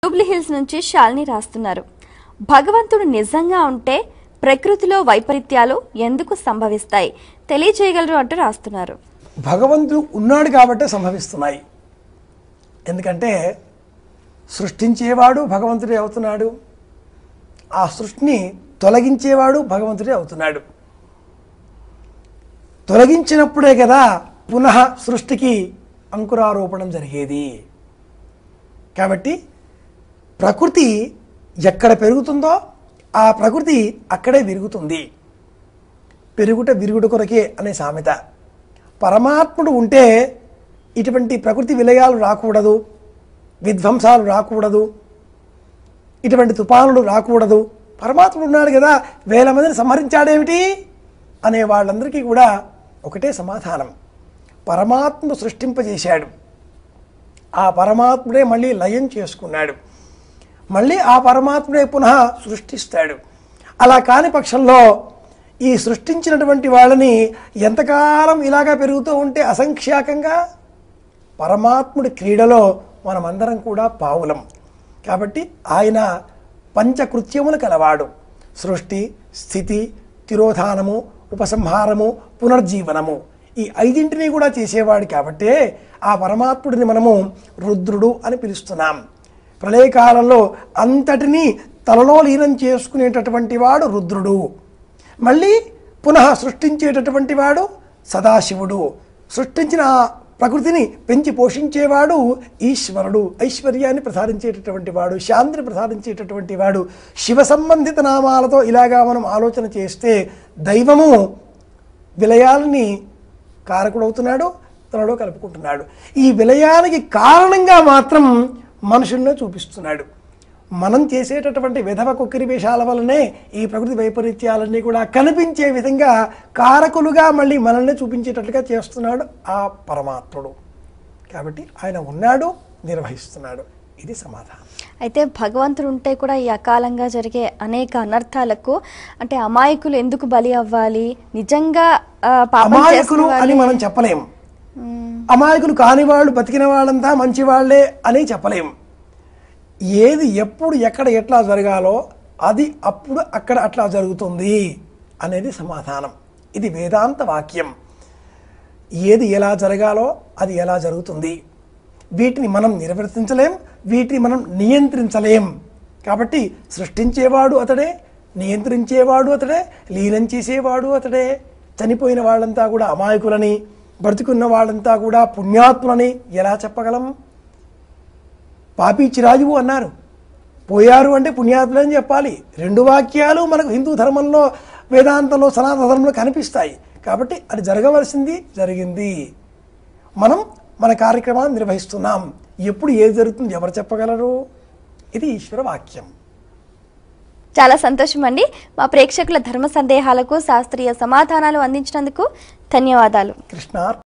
Jubilee hills నుంచి శాలిని రాస్తున్నారు భగవంతుడు నిజంగా ఉంటే ప్రకృతిలో వైపరీత్యాలు ఎందుకు సంభవిస్తాయి తెలియజేయగలరు అంటూ రాస్తున్నారు భగవంతుడు ఉన్నాడు కాబట్టే సంభవిస్తున్నాయి ఎందుకంటే సృష్టించేవాడు భగవంతుడే అవుతున్నాడు ఆ సృష్టిని తొలగించేవాడు భగవంతుడే అవుతున్నాడు తొలగించినప్పుడే కదా పునః సృష్టికి అంకురారోపణం జరిగేది కాబట్టి ప్రకృతి ఎక్కడ పెరుగుతుందో ఆ ప్రకృతి అక్కడే విరుగుతుంది పెరుగుట విరుగుట కొరకే అనే సామెత పరమాత్ముడు ఉంటే ఇటువంటి ప్రకృతి విలయాలు రాకూడదు విధ్వంసాలు రాకూడదు ఇటువంటి తుఫానులు రాకూడదు పరమాత్ముడు ఉన్నాడు కదా వేల మందిని సంహరించాడేమిటి అనే వాళ్ళందరికీ కూడా ఒకటే సమాధానం పరమాత్ముడు సృష్టింపజేశాడు ఆ పరమాత్ముడే మళ్ళీ లయం చేసుకున్నాడు మళ్ళీ ఆ పరమాత్ముడే పునః సృష్టిస్తాడు అలా కాని పక్షంలో ఈ సృష్టించినటువంటి వాళ్ళని ఎంతకాలం ఇలాగా పెరుగుతూ ఉంటే అసంఖ్యాకంగా పరమాత్ముడి క్రీడలో మనమందరం కూడా పావులం కాబట్టి ఆయన పంచకృత్యములు కలవాడు సృష్టి స్థితి తిరోధానము ఉపసంహారము పునర్జీవనము ఈ ఐదింటిని కూడా చేసేవాడు కాబట్టే ఆ పరమాత్ముడిని మనము రుద్రుడు అని పిలుస్తున్నాం ప్రళయకాలంలో అంతటినీ తలలో లీనం చేసుకునేటటువంటి వాడు రుద్రుడు మళ్ళీ పునః సృష్టించేటటువంటి వాడు సదాశివుడు సృష్టించిన ఆ ప్రకృతిని పెంచి పోషించేవాడు ఈశ్వరుడు ఐశ్వర్యాన్ని ప్రసాదించేటటువంటి వాడు శాంతిని ప్రసాదించేటటువంటి వాడు శివ సంబంధిత నామాలతో ఇలాగా మనం ఆలోచన చేస్తే దైవము విలయాల్ని కారకుడవుతున్నాడు తనలో కలుపుకుంటున్నాడు ఈ విలయానికి కారణంగా మాత్రం మనుషుల్లో చూపిస్తున్నాడు మనం చేసేటటువంటి విధవ కుక్కిరి వేషాల వల్లనే ఈ ప్రకృతి వైపరీత్యాలన్నీ కూడా కనిపించే విధంగా కారకులుగా మళ్ళీ మనల్ని చూపించేటట్లుగా చేస్తున్నాడు ఆ పరమాత్ముడు కాబట్టి ఆయన ఉన్నాడు నిర్వహిస్తున్నాడు ఇది సమాధానం అయితే భగవంతుడు ఉంటే కూడా ఈ అకాలంగా జరిగే అనేక అనర్థాలకు అంటే అమాయకులు ఎందుకు బలి అవ్వాలి నిజంగా ఆ, పాపం అమాయకులు చేసిన అని వాళ్ళే- మనం చెప్పలేం మ్మ్. అమాయకులు కాని వాళ్ళు బతికిన వాళ్ళంతా మంచి వాళ్ళే అని చెప్పలేం ఏది ఎప్పుడు ఎక్కడ ఎట్లా జరగాలో అది అప్పుడు అక్కడ అట్లా జరుగుతుంది అనేది సమాధానం ఇది వేదాంత వాక్యం ఏది ఎలా జరగాలో అది ఎలా జరుగుతుంది వీటిని మనం నిర్వర్తించలేం వీటిని మనం నియంత్రించలేం కాబట్టి సృష్టించేవాడు అతడే నియంత్రించేవాడు అతడే లీనం చేసేవాడు అతడే చనిపోయిన వాళ్ళంతా కూడా అమాయకులని బ్రతికున్న వాళ్ళంతా కూడా పుణ్యాత్ములని ఎలా చెప్పగలం పాపి చిరాజువు అన్నారు పోయారు అంటే పుణ్యాత్ములని చెప్పాలి రెండు వాక్యాలు మనకు హిందూ ధర్మంలో వేదాంతంలో సనాతన ధర్మంలో కనిపిస్తాయి కాబట్టి అది జరగవలసింది జరిగింది మనం మన కార్యక్రమాన్ని నిర్వహిస్తున్నాం ఎప్పుడు ఏది జరుగుతుంది ఎవరు చెప్పగలరు ఇది ఈశ్వర వాక్యం చాలా సంతోషం అండి మా ప్రేక్షకుల ధర్మ సందేహాలకు శాస్త్రీయ సమాధానాలు అందించినందుకు ధన్యవాదాలు కృష్ణ